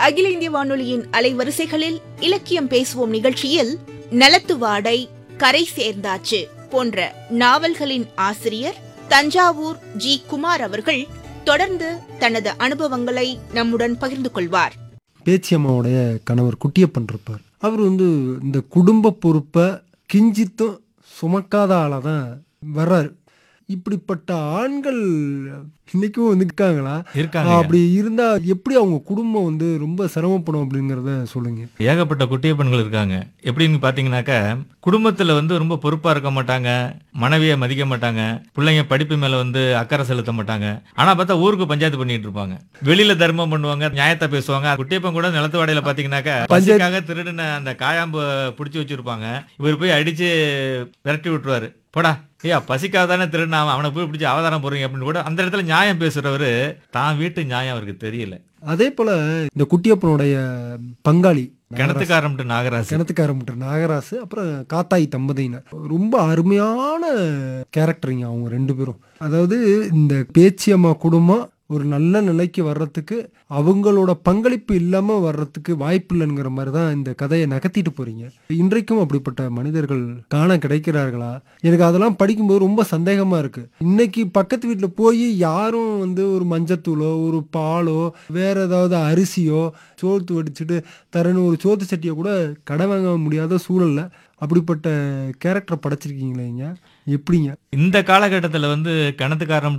அகில இந்திய வானொலியின் அலைவரிசைகளில் இலக்கியம் பேசுவோம் நிகழ்ச்சியில் நலத்து வாடை கரை சேர்ந்தாச்சு போன்ற நாவல்களின் ஆசிரியர் தஞ்சாவூர் ஜி குமார் அவர்கள் தொடர்ந்து தனது அனுபவங்களை நம்முடன் பகிர்ந்து கொள்வார் பேச்சியம்மாவுடைய கணவர் குட்டியப்பன் இருப்பார் அவர் வந்து இந்த குடும்ப பொறுப்பை கிஞ்சித்தும் சுமக்காத ஆளாக தான் வர்றாரு இப்படிப்பட்ட ஆண்கள் இன்னைக்கும் வந்து இருக்காங்களா இருக்காங்க அப்படி இருந்தா எப்படி அவங்க குடும்பம் வந்து ரொம்ப சிரமப்படும் அப்படிங்கிறத சொல்லுங்க ஏகப்பட்ட குட்டிய பெண்கள் இருக்காங்க எப்படின்னு பாத்தீங்கன்னாக்கா குடும்பத்துல வந்து ரொம்ப பொறுப்பா இருக்க மாட்டாங்க மனைவியை மதிக்க மாட்டாங்க பிள்ளைங்க படிப்பு மேல வந்து அக்கறை செலுத்த மாட்டாங்க ஆனா பார்த்தா ஊருக்கு பஞ்சாயத்து பண்ணிட்டு இருப்பாங்க வெளியில தர்மம் பண்ணுவாங்க நியாயத்தை பேசுவாங்க குட்டியப்பன் கூட நிலத்து வாடையில பாத்தீங்கன்னாக்கா பஞ்சாயத்துக்காக திருடின அந்த காயாம்பு பிடிச்சி வச்சிருப்பாங்க இவர் போய் அடிச்சு விரட்டி விட்டுருவாரு போடா ஐயா பசிக்காக தானே திருடினா அவன் அவனை போய் பிடிச்சி அவதாரம் போறீங்க அப்படின்னு கூட அந்த இடத்துல நியாயம் பேசுறவரு தான் வீட்டு நியாயம் அவருக்கு தெரியல அதே போல இந்த குட்டியப்பனுடைய பங்காளி கிணத்துக்காரம்ட்டு நாகராஜ் கிணத்துக்காரம்பிட்ட நாகராசு அப்புறம் காத்தாய் தம்பதியினர் ரொம்ப அருமையான கேரக்டருங்க அவங்க ரெண்டு பேரும் அதாவது இந்த பேச்சியம்மா குடும்பம் ஒரு நல்ல நிலைக்கு வர்றதுக்கு அவங்களோட பங்களிப்பு இல்லாமல் வர்றதுக்கு வாய்ப்பு இல்லைங்கிற மாதிரி தான் இந்த கதையை நகர்த்திட்டு போறீங்க இன்றைக்கும் அப்படிப்பட்ட மனிதர்கள் காண கிடைக்கிறார்களா எனக்கு அதெல்லாம் படிக்கும்போது ரொம்ப சந்தேகமா இருக்கு இன்னைக்கு பக்கத்து வீட்டில் போய் யாரும் வந்து ஒரு மஞ்சத்தூளோ ஒரு பாலோ வேற ஏதாவது அரிசியோ சோத்து வடிச்சிட்டு தரேன்னு ஒரு சோத்து சட்டியை கூட கடை வாங்க முடியாத சூழல்ல அப்படிப்பட்ட கேரக்டர் படைச்சிருக்கீங்களேங்க எப்படிங்க இந்த காலகட்டத்தில் வந்து கிணத்துக்காரம்